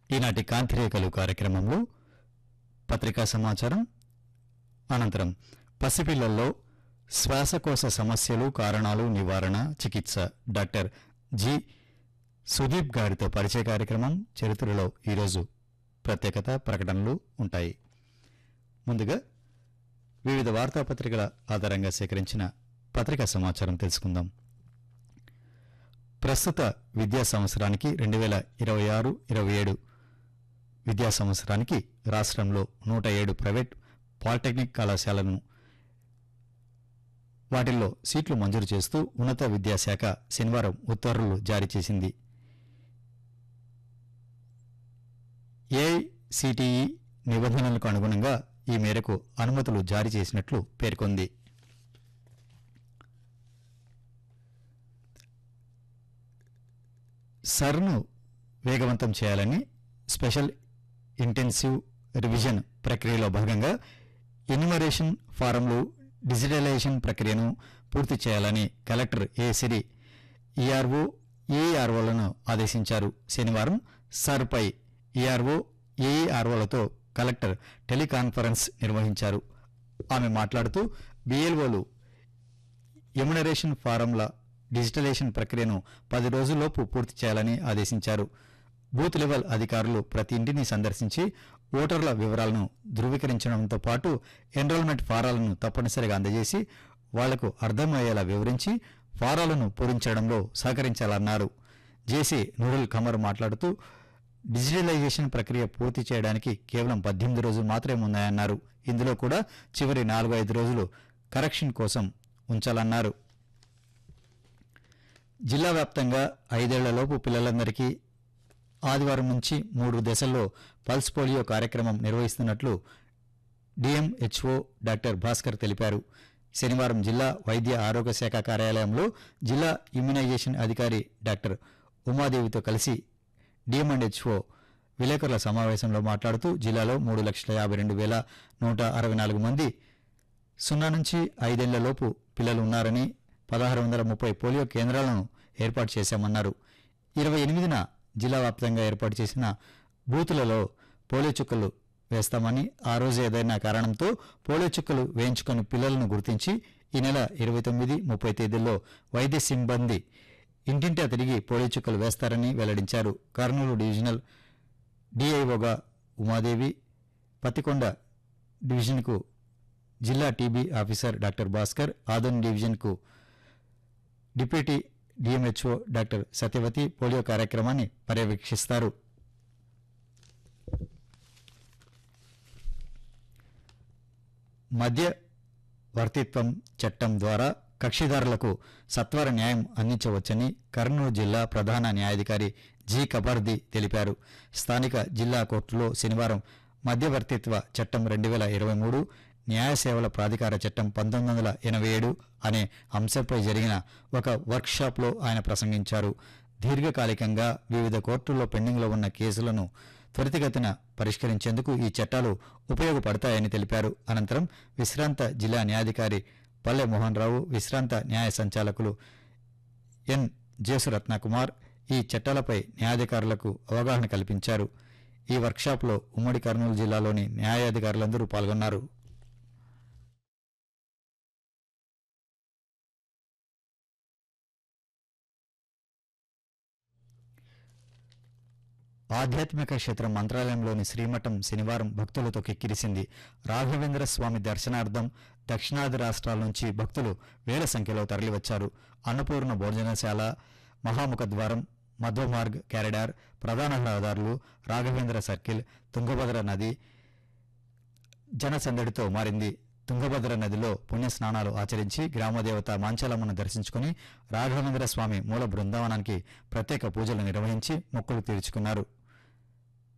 ఈనాటి కాంతిరేఖలు కార్యక్రమంలో పత్రికా సమాచారం అనంతరం పసిపిల్లల్లో శ్వాసకోశ సమస్యలు కారణాలు నివారణ చికిత్స డాక్టర్ జి సుదీప్ గారితో పరిచయ కార్యక్రమం చరిత్రలో ఈరోజు ప్రత్యేకత ప్రకటనలు ఉంటాయి ముందుగా వివిధ వార్తాపత్రికల ఆధారంగా సేకరించిన పత్రికా సమాచారం తెలుసుకుందాం ప్రస్తుత విద్యా సంవత్సరానికి రెండు వేల ఇరవై ఆరు ఇరవై ఏడు విద్యా సంవత్సరానికి రాష్ట్రంలో నూట ఏడు ప్రైవేట్ పాలిటెక్నిక్ కళాశాలను వాటిల్లో సీట్లు మంజూరు చేస్తూ ఉన్నత విద్యాశాఖ శనివారం ఉత్తర్వులు జారీ చేసింది ఏఐసిటిఈ నిబంధనలకు అనుగుణంగా ఈ మేరకు అనుమతులు జారీ చేసినట్లు పేర్కొంది సర్ను వేగవంతం చేయాలని స్పెషల్ ఇంటెన్సివ్ రివిజన్ ప్రక్రియలో భాగంగా ఎన్యుమరేషన్ ఫారంలు డిజిటలైజేషన్ ప్రక్రియను పూర్తి చేయాలని కలెక్టర్ ఏ సిరి ఈఆర్ఓ ఏఈఆర్ఓలను ఆదేశించారు శనివారం సర్పై ఈఆర్ఓ ఏఈఆర్ఓలతో కలెక్టర్ టెలికాన్ఫరెన్స్ నిర్వహించారు ఆమె మాట్లాడుతూ బిఎల్ఓలు ఎమ్యునరేషన్ ఫారంల డిజిటలైజేషన్ ప్రక్రియను పది రోజుల్లోపు పూర్తి చేయాలని ఆదేశించారు బూత్ లెవెల్ అధికారులు ప్రతి ఇంటిని సందర్శించి ఓటర్ల వివరాలను ధృవీకరించడంతో పాటు ఎన్రోల్మెంట్ ఫారాలను తప్పనిసరిగా అందజేసి వాళ్లకు అర్థమయ్యేలా వివరించి ఫారాలను పూరించడంలో సహకరించాలన్నారు జేసీ నూరుల్ ఖమర్ మాట్లాడుతూ డిజిటలైజేషన్ ప్రక్రియ పూర్తి చేయడానికి కేవలం పద్దెనిమిది రోజులు మాత్రమే ఉన్నాయన్నారు ఇందులో కూడా చివరి నాలుగు ఐదు రోజులు కరెక్షన్ కోసం ఉంచాలన్నారు జిల్లా వ్యాప్తంగా ఐదేళ్లలోపు పిల్లలందరికీ ఆదివారం నుంచి మూడు దశల్లో పల్స్ పోలియో కార్యక్రమం నిర్వహిస్తున్నట్లు డిఎంహెచ్ఓ డాక్టర్ భాస్కర్ తెలిపారు శనివారం జిల్లా వైద్య ఆరోగ్య శాఖ కార్యాలయంలో జిల్లా ఇమ్యునైజేషన్ అధికారి డాక్టర్ ఉమాదేవితో కలిసి డిఎంఎండ్హెచ్ఓ విలేకరుల సమావేశంలో మాట్లాడుతూ జిల్లాలో మూడు లక్షల యాభై రెండు వేల నూట అరవై నాలుగు మంది సున్నా నుంచి ఐదేళ్లలోపు పిల్లలు ఉన్నారని పదహారు వందల ముప్పై పోలియో కేంద్రాలను ఏర్పాటు చేశామన్నారు ఇరవై ఎనిమిదిన జిల్లా వ్యాప్తంగా ఏర్పాటు చేసిన బూతులలో పోలియో చుక్కలు వేస్తామని ఆ రోజు ఏదైనా కారణంతో పోలియో చుక్కలు వేయించుకుని పిల్లలను గుర్తించి ఈ నెల ఇరవై తొమ్మిది ముప్పై తేదీల్లో వైద్య సిబ్బంది ఇంటింటా తిరిగి పోలియో చుక్కలు వేస్తారని వెల్లడించారు కర్నూలు డివిజనల్ డిఐఓగా ఉమాదేవి పత్తికొండ డివిజన్కు జిల్లా TB officer doctor Bhaskar Adoni డివిజన్కు deputy DMHO doctor Satyavathi polio కార్యక్రమాన్ని పర్యవేక్షిస్తారు మధ్య వర్తిత్వం చట్టం ద్వారా కక్షిదారులకు సత్వర న్యాయం అందించవచ్చని కర్నూలు జిల్లా ప్రధాన న్యాయాధికారి జి కబర్ది తెలిపారు స్థానిక జిల్లా కోర్టులో శనివారం మధ్యవర్తిత్వ చట్టం రెండు వేల ఇరవై మూడు న్యాయ సేవల ప్రాధికార చట్టం పంతొమ్మిది వందల ఎనభై ఏడు అనే అంశంపై జరిగిన ఒక వర్క్షాప్లో ఆయన ప్రసంగించారు దీర్ఘకాలికంగా వివిధ కోర్టుల్లో పెండింగ్లో ఉన్న కేసులను త్వరితగతిన పరిష్కరించేందుకు ఈ చట్టాలు ఉపయోగపడతాయని తెలిపారు అనంతరం విశ్రాంత జిల్లా న్యాయాధికారి పల్లె మోహన్ రావు విశ్రాంత న్యాయ సంచాలకులు ఎన్ జేసురత్నకుమార్ ఈ చట్టాలపై న్యాయాధికారులకు అవగాహన కల్పించారు ఈ వర్క్షాప్లో ఉమ్మడి కర్నూలు జిల్లాలోని న్యాయాధికారులందరూ పాల్గొన్నారు ఆధ్యాత్మిక క్షేత్రం మంత్రాలయంలోని శ్రీమఠం శనివారం భక్తులతో కిక్కిరిసింది రాఘవేంద్ర స్వామి దర్శనార్థం దక్షిణాది రాష్ట్రాల నుంచి భక్తులు వేల సంఖ్యలో తరలివచ్చారు అన్నపూర్ణ భోజనశాల మహాముఖద్వారం మధ్వమార్గ్ క్యారిడార్ ప్రధాన రహదారులు రాఘవేంద్ర సర్కిల్ తుంగభద్ర నది జనసందడితో మారింది తుంగభద్ర నదిలో పుణ్యస్నానాలు ఆచరించి గ్రామదేవత మాంచాలమ్మను దర్శించుకుని రాఘవేంద్ర స్వామి మూల బృందావనానికి ప్రత్యేక పూజలు నిర్వహించి మొక్కులు తీర్చుకున్నారు